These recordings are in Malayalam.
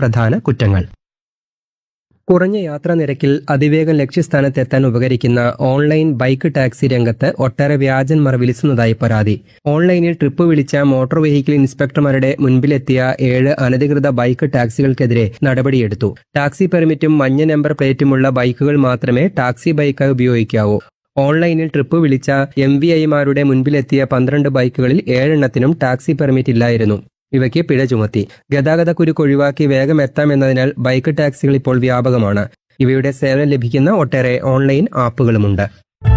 പ്രധാന കുറ്റങ്ങൾ കുറഞ്ഞ യാത്രാ നിരക്കിൽ അതിവേഗം ലക്ഷ്യസ്ഥാനത്തെത്താൻ ഉപകരിക്കുന്ന ഓൺലൈൻ ബൈക്ക് ടാക്സി രംഗത്ത് ഒട്ടേറെ വ്യാജന്മാർ വിളിച്ചുന്നതായി പരാതി ഓൺലൈനിൽ ട്രിപ്പ് വിളിച്ച മോട്ടോർ വെഹിക്കിൾ ഇൻസ്പെക്ടർമാരുടെ മുൻപിലെത്തിയ ഏഴ് അനധികൃത ബൈക്ക് ടാക്സികൾക്കെതിരെ നടപടിയെടുത്തു ടാക്സി പെർമിറ്റും മഞ്ഞ നമ്പർ പ്ലേറ്റുമുള്ള ബൈക്കുകൾ മാത്രമേ ടാക്സി ബൈക്കായി ഉപയോഗിക്കാവൂ ഓൺലൈനിൽ ട്രിപ്പ് വിളിച്ച എം വി ഐമാരുടെ മുൻപിലെത്തിയ പന്ത്രണ്ട് ബൈക്കുകളിൽ ഏഴെണ്ണത്തിനും ടാക്സി പെർമിറ്റ് ഇല്ലായിരുന്നു ഇവയ്ക്ക് പിഴ ചുമത്തി ഗതാഗത കുരുക്ക് ഒഴിവാക്കി വേഗം എത്താമെന്നതിനാൽ ബൈക്ക് ടാക്സികൾ ഇപ്പോൾ വ്യാപകമാണ് ഇവയുടെ സേവനം ലഭിക്കുന്ന ഒട്ടേറെ ഓൺലൈൻ ആപ്പുകളുമുണ്ട്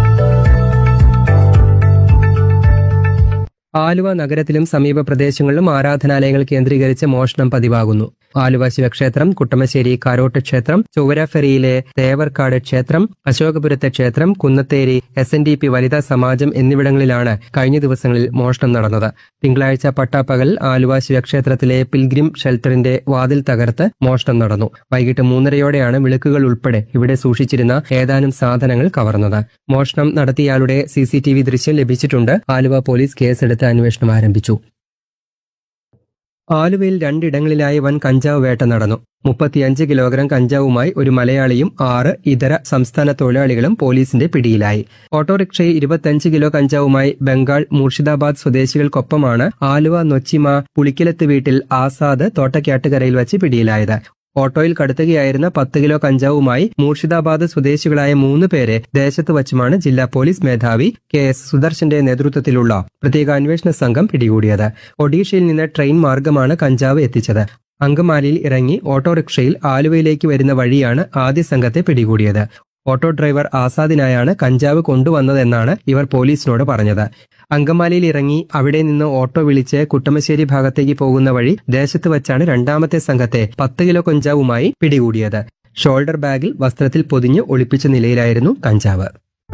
ആലുവ നഗരത്തിലും സമീപ പ്രദേശങ്ങളിലും ആരാധനാലയങ്ങൾ കേന്ദ്രീകരിച്ച് മോഷണം പതിവാകുന്നു ആലുവ ശിവക്ഷേത്രം കുട്ടമശ്ശേരി കാരോട്ട് ക്ഷേത്രം ചൊവ്വരഫെറിയിലെ തേവർക്കാട് ക്ഷേത്രം അശോകപുരത്തെ ക്ഷേത്രം Kunnatheri S N D P വനിതാ സമാജം എന്നിവിടങ്ങളിലാണ് കഴിഞ്ഞ ദിവസങ്ങളിൽ മോഷണം നടന്നത് തിങ്കളാഴ്ച പട്ടാപ്പകൽ ആലുവ ശിവക്ഷേത്രത്തിലെ പിൽഗ്രിം ഷെൽട്ടറിന്റെ വാതിൽ തകർത്ത് മോഷണം നടന്നു വൈകിട്ട് മൂന്നരയോടെയാണ് വിളക്കുകൾ ഉൾപ്പെടെ ഇവിടെ സൂക്ഷിച്ചിരുന്ന ഏതാനും സാധനങ്ങൾ കവർന്നത് മോഷണം നടത്തിയയാളുടെ സി സി ടി വി ദൃശ്യം ലഭിച്ചിട്ടുണ്ട് ആലുവ പോലീസ് കേസെടുത്ത് അന്വേഷണം ആരംഭിച്ചു ആലുവയിൽ രണ്ടിടങ്ങളിലായി വൻ കഞ്ചാവ് വേട്ട നടന്നു മുപ്പത്തിയഞ്ച് കിലോഗ്രാം കഞ്ചാവുമായി ഒരു മലയാളിയും ആറ് ഇതര സംസ്ഥാന തൊഴിലാളികളും പോലീസിന്റെ പിടിയിലായി ഓട്ടോറിക്ഷയിൽ ഇരുപത്തിയഞ്ച് കിലോ കഞ്ചാവുമായി ബംഗാൾ മുർഷിദാബാദ് സ്വദേശികൾക്കൊപ്പമാണ് ആലുവ നൊച്ചിമ പുളിക്കലത്ത് വീട്ടിൽ ആസാദ് തോട്ടക്കാട്ടുകരയിൽ വച്ച് പിടിയിലായത് ഓട്ടോയിൽ കടത്തുകയായിരുന്ന പത്ത് കിലോ കഞ്ചാവുമായി മൂർഷിദാബാദ് സ്വദേശികളായ മൂന്ന് പേരെ ദേശത്ത് വച്ചുമാണ് ജില്ലാ പോലീസ് മേധാവി കെ എസ് സുദർശന്റെ നേതൃത്വത്തിലുള്ള പ്രത്യേക അന്വേഷണ സംഘം പിടികൂടിയത് ഒഡീഷയിൽ നിന്ന് ട്രെയിൻ മാർഗമാണ് കഞ്ചാവ് എത്തിച്ചത് അങ്കമാലിയിൽ ഇറങ്ങി ഓട്ടോറിക്ഷയിൽ ആലുവയിലേക്ക് വരുന്ന വഴിയാണ് ആദ്യ സംഘത്തെ പിടികൂടിയത് ഓട്ടോ ഡ്രൈവർ ആസാദിനായാണ് കഞ്ചാവ് കൊണ്ടുവന്നതെന്നാണ് ഇവർ പോലീസിനോട് പറഞ്ഞത് അങ്കമാലിയിൽ ഇറങ്ങി അവിടെ നിന്ന് ഓട്ടോ വിളിച്ച് കുട്ടമശ്ശേരി ഭാഗത്തേക്ക് പോകുന്ന വഴി ദേശത്ത് വച്ചാണ് രണ്ടാമത്തെ സംഘത്തെ പത്ത് കിലോ കഞ്ചാവുമായി പിടികൂടിയത് ഷോൾഡർ ബാഗിൽ വസ്ത്രത്തിൽ പൊതിഞ്ഞ് ഒളിപ്പിച്ച നിലയിലായിരുന്നു കഞ്ചാവ്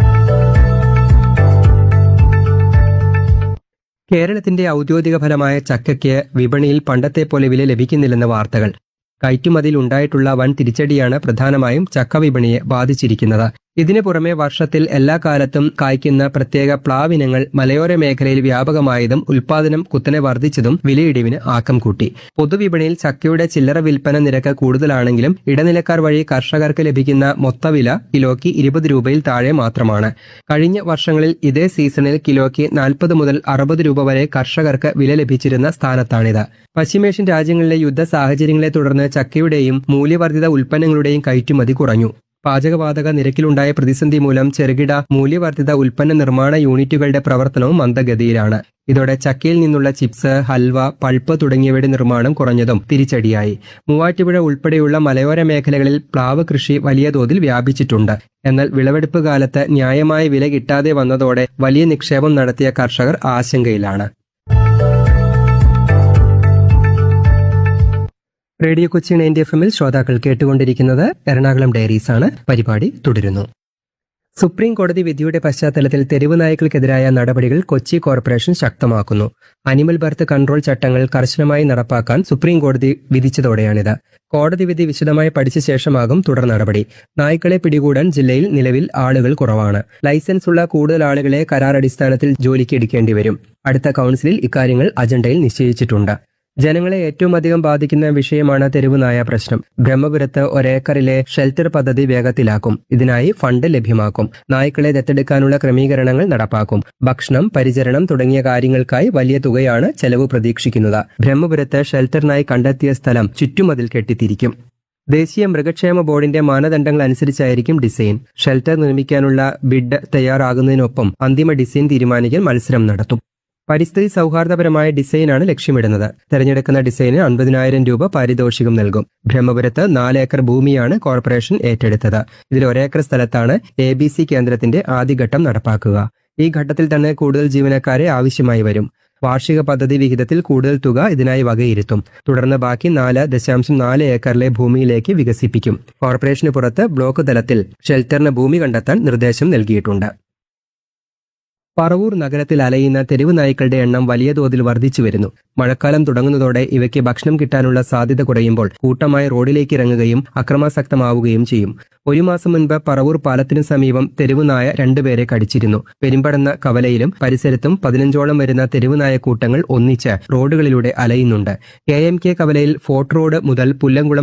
കേരളത്തിന്റെ ഔദ്യോഗിക ഫലമായ ചക്കയ്ക്ക് വിപണിയിൽ പണ്ടത്തെ പോലെ വില ലഭിക്കുന്നില്ലെന്ന വാർത്തകൾ കയറ്റുമതിയിൽ ഉണ്ടായിട്ടുള്ള വൻ തിരിച്ചടിയാണ് പ്രധാനമായും ചക്ക വിപണിയെ ബാധിച്ചിരിക്കുന്നത് ഇതിനു പുറമെ വർഷത്തിൽ എല്ലാ കാലത്തും കായ്ക്കുന്ന പ്രത്യേക പ്ലാവിനങ്ങൾ മലയോര മേഖലയിൽ വ്യാപകമായതും ഉൽപാദനം കുത്തനെ വർദ്ധിച്ചതും വിലയിടിവിന് ആക്കം കൂട്ടി പൊതുവിപണിയിൽ ചക്കയുടെ ചില്ലറ വിൽപ്പന നിരക്ക് കൂടുതലാണെങ്കിലും ഇടനിലക്കാർ വഴി കർഷകർക്ക് ലഭിക്കുന്ന മൊത്തവില കിലോയ്ക്ക് ഇരുപത് രൂപയിൽ താഴെ മാത്രമാണ് കഴിഞ്ഞ വർഷങ്ങളിൽ ഇതേ സീസണിൽ കിലോയ്ക്ക് നാൽപ്പത് മുതൽ അറുപത് രൂപ വരെ കർഷകർക്ക് വില ലഭിച്ചിരുന്ന സ്ഥാനത്താണിത് പശ്ചിമേഷ്യൻ രാജ്യങ്ങളിലെ യുദ്ധ സാഹചര്യങ്ങളെ തുടർന്ന് ചക്കയുടെയും മൂല്യവർദ്ധിത ഉൽപ്പന്നങ്ങളുടെയും കയറ്റുമതി കുറഞ്ഞു പാചകവാതക നിരക്കിലുണ്ടായ പ്രതിസന്ധി മൂലം ചെറുകിട മൂല്യവർദ്ധിത ഉൽപ്പന്ന നിർമ്മാണ യൂണിറ്റുകളുടെ പ്രവർത്തനവും മന്ദഗതിയിലാണ് ഇതോടെ ചക്കയിൽ നിന്നുള്ള ചിപ്സ് ഹൽവ പൾപ്പ് തുടങ്ങിയവയുടെ നിർമ്മാണം കുറഞ്ഞതും തിരിച്ചടിയായി മൂവാറ്റുപുഴ ഉൾപ്പെടെയുള്ള മലയോര മേഖലകളിൽ പ്ലാവ് കൃഷി വലിയ തോതിൽ വ്യാപിച്ചിട്ടുണ്ട് എന്നാൽ വിളവെടുപ്പ് കാലത്ത് ന്യായമായ വില കിട്ടാതെ വന്നതോടെ വലിയ നിക്ഷേപം നടത്തിയ കർഷകർ ആശങ്കയിലാണ് റേഡിയോ കൊച്ചി നയൻറ്റി എഫ് എമ്മിൽ ശ്രോതാക്കൾ കേട്ടുകൊണ്ടിരിക്കുന്നത് എറണാകുളം ഡയറീസ് ആണ് പരിപാടി തുടരുന്നു സുപ്രീം കോടതി വിധിയുടെ പശ്ചാത്തലത്തിൽ തെരുവ് നായ്ക്കൾക്കെതിരായ നടപടികൾ കൊച്ചി കോർപ്പറേഷൻ ശക്തമാക്കുന്നു അനിമൽ ബർത്ത് കൺട്രോൾ ചട്ടങ്ങൾ കർശനമായി നടപ്പാക്കാൻ സുപ്രീം കോടതി വിധിച്ചതോടെയാണിത് കോടതി വിധി വിശദമായി പഠിച്ച ശേഷമാകും തുടർ നടപടി നായ്ക്കളെ പിടികൂടാൻ ജില്ലയിൽ നിലവിൽ ആളുകൾ കുറവാണ് ലൈസൻസ് ഉള്ള കൂടുതൽ ആളുകളെ കരാർ അടിസ്ഥാനത്തിൽ ജോലിക്ക് എടുക്കേണ്ടി വരും അടുത്ത കൗൺസിലിൽ ഇക്കാര്യങ്ങൾ അജണ്ടയിൽ നിശ്ചയിച്ചിട്ടുണ്ട് ജനങ്ങളെ ഏറ്റവും അധികം ബാധിക്കുന്ന വിഷയമാണ് തെരുവ് നായ പ്രശ്നം ബ്രഹ്മപുരത്ത് ഒരേക്കറിലെ ഷെൽട്ടർ പദ്ധതി വേഗത്തിലാക്കും ഇതിനായി ഫണ്ട് ലഭ്യമാക്കും നായ്ക്കളെ ദത്തെടുക്കാനുള്ള ക്രമീകരണങ്ങൾ നടപ്പാക്കും ഭക്ഷണം പരിചരണം തുടങ്ങിയ കാര്യങ്ങൾക്കായി വലിയ തുകയാണ് ചെലവ് പ്രതീക്ഷിക്കുന്നത് ബ്രഹ്മപുരത്ത് ഷെൽട്ടറിനായി കണ്ടെത്തിയ സ്ഥലം ചുറ്റുമതിൽ കെട്ടിത്തിരിക്കും ദേശീയ മൃഗക്ഷേമ ബോർഡിന്റെ മാനദണ്ഡങ്ങൾ അനുസരിച്ചായിരിക്കും ഡിസൈൻ ഷെൽട്ടർ നിർമ്മിക്കാനുള്ള ബിഡ് തയ്യാറാകുന്നതിനൊപ്പം അന്തിമ ഡിസൈൻ തീരുമാനിക്കാൻ മത്സരം നടത്തും പരിസ്ഥിതി സൗഹാർദ്ദപരമായ ഡിസൈനാണ് ലക്ഷ്യമിടുന്നത് തെരഞ്ഞെടുക്കുന്ന ഡിസൈന് അൻപതിനായിരം രൂപ പാരിതോഷികം നൽകും ബ്രഹ്മപുരത്ത് നാല് ഏക്കർ ഭൂമിയാണ് കോർപ്പറേഷൻ ഏറ്റെടുത്തത് ഇതിൽ ഒരേക്കർ സ്ഥലത്താണ് എ ബി സി കേന്ദ്രത്തിന്റെ ആദ്യഘട്ടം നടപ്പാക്കുക ഈ ഘട്ടത്തിൽ തന്നെ കൂടുതൽ ജീവനക്കാരെ ആവശ്യമായി വരും വാർഷിക പദ്ധതി വിഹിതത്തിൽ കൂടുതൽ തുക ഇതിനായി വകയിരുത്തും തുടർന്ന് ബാക്കി നാല് ദശാംശം നാല് ഏക്കറിലെ ഭൂമിയിലേക്ക് വികസിപ്പിക്കും കോർപ്പറേഷന് പുറത്ത് ബ്ലോക്ക് തലത്തിൽ ഷെൽട്ടറിന് ഭൂമി കണ്ടെത്താൻ നിർദ്ദേശം നൽകിയിട്ടുണ്ട് പറവൂർ നഗരത്തിൽ അലയുന്ന തെരുവ് നായ്ക്കളുടെ എണ്ണം വലിയ തോതിൽ വർദ്ധിച്ചു വരുന്നു മഴക്കാലം തുടങ്ങുന്നതോടെ ഇവയ്ക്ക് ഭക്ഷണം കിട്ടാനുള്ള സാധ്യത കുറയുമ്പോൾ കൂട്ടമായി റോഡിലേക്ക് ഇറങ്ങുകയും അക്രമാസക്തമാവുകയും ചെയ്യും ഒരു മാസം മുൻപ് പറവൂർ പാലത്തിനു സമീപം തെരുവ് നായ രണ്ടുപേരെ കടിച്ചിരുന്നു പെരുമ്പടന്ന കവലയിലും പരിസരത്തും പതിനഞ്ചോളം വരുന്ന തെരുവ് നായ കൂട്ടങ്ങൾ ഒന്നിച്ച് റോഡുകളിലൂടെ അലയുന്നുണ്ട് കെ എം കെ കവലയിൽ ഫോർട്ട് റോഡ് മുതൽ പുല്ലംകുളം